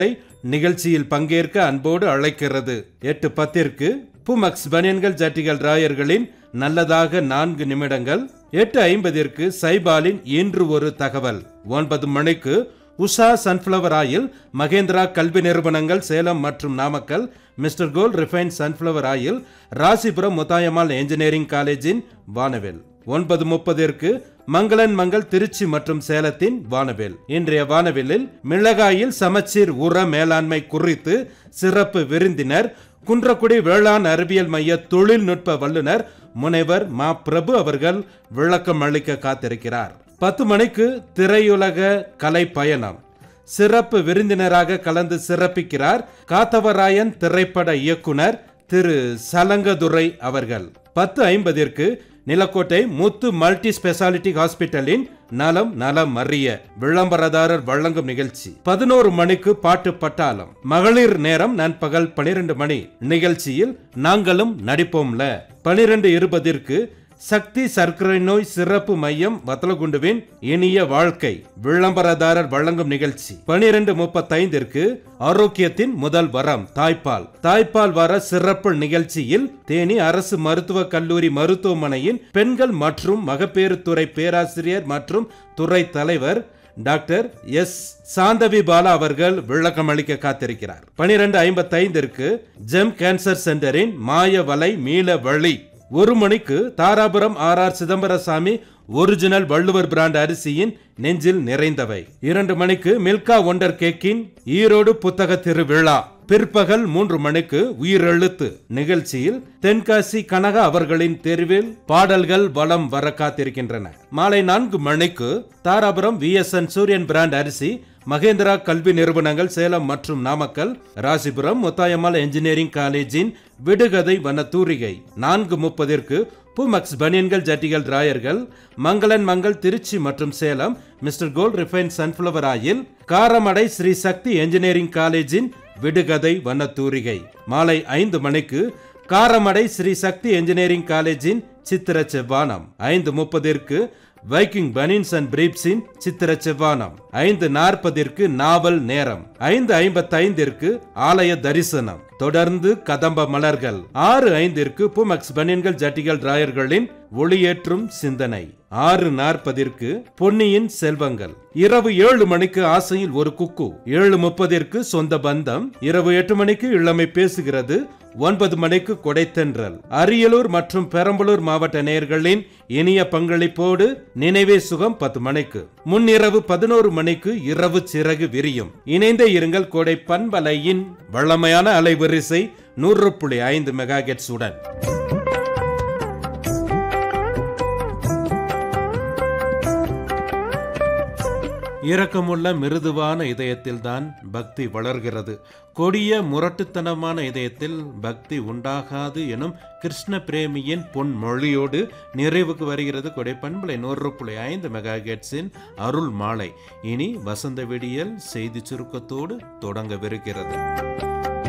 நிகழ்ச்சியில் பங்கேற்க அன்போடு அழைக்கிறது எட்டு பத்திற்கு புமக்ஸ் பனியன்கள் ஜட்டிகள் ராயர்களின் நல்லதாக நான்கு நிமிடங்கள் எட்டு ஐம்பதிற்கு சைபாலின் இன்று ஒரு தகவல் ஒன்பது மணிக்கு உஷா சன்ஃப்ளவர் ஆயில் மகேந்திரா கல்வி நிறுவனங்கள் சேலம் மற்றும் Namakkal Mister Gold refine sunflower oil Rasipuram Muthayammal engineering காலேஜின் வானவில் ஒன்பது முப்பதிற்கு மங்களன் மங்கள் திருச்சி மற்றும் சேலத்தின் வானவில் இன்றைய வானவிலில் மிளகாயில் சமச்சீர் உர மேலாண்மை குறித்து சிறப்பு விருந்தினர் குன்றக்குடி வேளாண் அறிவியல் மைய தொழில்நுட்ப வல்லுனர் முனைவர் மா பிரபு அவர்கள் விளக்கம் அளிக்க காத்திருக்கிறார் பத்து மணிக்கு திரையுலக கலை பயணம் சிறப்பு விருந்தினராக கலந்து சிறப்பிக்கிறார் காத்தவராயன் திரைப்பட இயக்குனர் திரு சலங்கதுரை அவர்கள் பத்து ஐம்பதிற்கு நிலக்கோட்டை முத்து மல்டி ஸ்பெஷாலிட்டி ஹாஸ்பிட்டலின் நலம் நலம் அறிய விளம்பரதாரர் வழங்கும் நிகழ்ச்சி பதினோரு மணிக்கு பாட்டு பட்டாளம் மகளிர் நேரம் நண்பகல் பனிரெண்டு மணி நிகழ்ச்சியில் நாங்களும் நடிப்போம்ல பனிரெண்டு இருபதிற்கு சக்தி சர்க்கரை நோய் சிறப்பு மையம் வத்தலகுண்டுவின் இனிய வாழ்க்கை விளம்பரதாரர் வழங்கும் நிகழ்ச்சி பனிரெண்டு முப்பத்தைந்திற்கு ஆரோக்கியத்தின் முதல் வரம் தாய்ப்பால் தாய்ப்பால் வர சிறப்பு நிகழ்ச்சியில் தேனி அரசு மருத்துவக் கல்லூரி மருத்துவமனையின் பெண்கள் மற்றும் மகப்பேறு துறை பேராசிரியர் மற்றும் துறை தலைவர் டாக்டர் எஸ் சாந்தவி பாலா அவர்கள் விளக்கம் அளிக்க காத்திருக்கிறார் பனிரெண்டு ஐம்பத்தைந்திற்கு ஜெம் கேன்சர் சென்டரின் மாய வலை மீள வழி ஒரு மணிக்கு Dharapuram R R Chidambarasamy original Valluvar brand அரிசியின் நெஞ்சில் நிறைந்தவை இரண்டு மணிக்கு மில்கா ஒண்டர் கேக்கின் ஈரோடு புத்தக திருவிழா பிற்பகல் மூன்று மணிக்கு உயிரெழுத்து நிகழ்ச்சியில் தென்காசி கனகா அவர்களின் தெருவில் பாடல்கள் வலம் வர காத்திருக்கின்றன மாலை நான்கு மணிக்கு தாராபுரம் வி எஸ் என் சூரியன் பிராண்ட் அரிசி மகேந்திரா கல்வி நிறுவனங்கள் சேலம் மற்றும் நாமக்கல் ராசிபுரம் முத்தாயம்மாள் என்ஜினியரிங் காலேஜின் விடுகதை வன தூரிகை நான்கு முப்பதிற்கு புமக்ஸ் பனியன்கள் ஜட்டிகள் ராயர்கள் மங்களன் மங்கள் திருச்சி மற்றும் Salem Mister Gold refine sunflower oil Karamadai Sri Sakthi engineering காலேஜின் விடுகதை வன தூரிகை மாலை ஐந்து மணிக்கு காரமடை ஸ்ரீ சக்தி என்ஜினியரிங் காலேஜின் சித்திர செவ்வானம் ஐந்து முப்பதிற்கு வைக்கிங் பனின்ஸ் அண்ட் பிரீப்ஸின் சித்திர செவ்வானம் ஐந்து நாற்பதிற்கு நாவல் நேரம் ஐந்து ஐம்பத்தைந்திற்கு ஆலய தரிசனம் தொடர்ந்து கதம்ப மலர்கள் ஆறு ஐந்திற்கு புமக்ஸ் பனியன்கள் ஜட்டிகள் ராயர்களின் ஒளியேற்றும் சிந்தனை ஆறு நாற்பதிற்கு பொன்னியின் செல்வங்கள் இரவு ஏழு மணிக்கு ஆசையில் ஒரு குக்கு ஏழு முப்பதிற்கு சொந்த பந்தம் இரவு எட்டு மணிக்கு இளமை பேசுகிறது ஒன்பது மணிக்கு கொடைத்தென்றல் அரியலூர் மற்றும் பெரம்பலூர் மாவட்ட நேயர்களின் இனிய பங்களிப்போடு நினைவே சுகம் பத்து மணிக்கு முன்னிரவு பதினோரு மணிக்கு இரவு சிறகு விரியும் இணைந்தே இருங்கள் கோடை பண்பலையின் வளமையான அலைவரிசை நூறு புள்ளி ஐந்து மெகா உடன் இரக்கமுள்ள மிருதுவான இதயத்தில்தான் பக்தி வளர்கிறது கொடிய முரட்டுத்தனமான இதயத்தில் பக்தி உண்டாகாது எனும் கிருஷ்ண பிரேமியின் பொன்மொழியோடு நிறைவுக்கு வருகிறது கொடை பண்பலை நூறு புள்ளி ஐந்து மெகா அருள் மாலை இனி வசந்த விடியல் செய்தி சுருக்கத்தோடு தொடங்கவிருக்கிறது